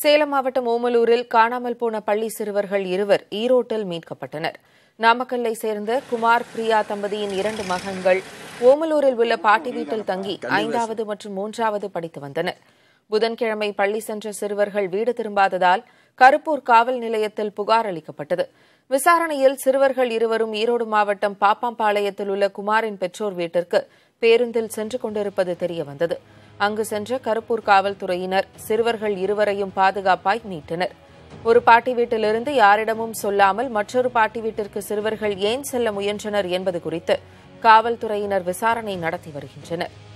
சேலம் மாவட்டம் ஓமலூரில் காணாமல் போன பள்ளி சிறுவர்கள் இருவர் ஈரோட்டில் மீட்கப்பட்டனர் நாமக்கல்லை சேர்ந்த குமார் பிரியா தம்பதியின் இரண்டு மகன்கள் ஓமலூரில் உள்ள பாட்டி வீட்டில் தங்கி ஐந்தாவது மற்றும் மூன்றாவது படித்து வந்தனர் புதன்கிழமை பள்ளி சென்ற சிறுவர்கள் வீடு திரும்பாததால் கருப்பூர் காவல் நிலையத்தில் புகார் அளிக்கப்பட்டது விசாரணையில் சிறுவர்கள் இருவரும் ஈரோடு மாவட்டம் பாப்பாம்பாளையத்தில் உள்ள குமாரின் பெற்றோர் வீட்டிற்கு பேருந்தில் சென்று கொண்டிருப்பது தெரியவந்தது அங்கு சென்ற கருப்பூர் காவல்துறையினர் சிறுவர்கள் இருவரையும் பாதுகாப்பாய் மீட்டனர் ஒரு பாட்டி வீட்டிலிருந்து யாரிடமும் சொல்லாமல் மற்றொரு பாட்டி வீட்டிற்கு சிறுவர்கள் ஏன் செல்ல முயன்றனர் என்பது குறித்து காவல்துறையினர் விசாரணை நடத்தி வருகின்றனர்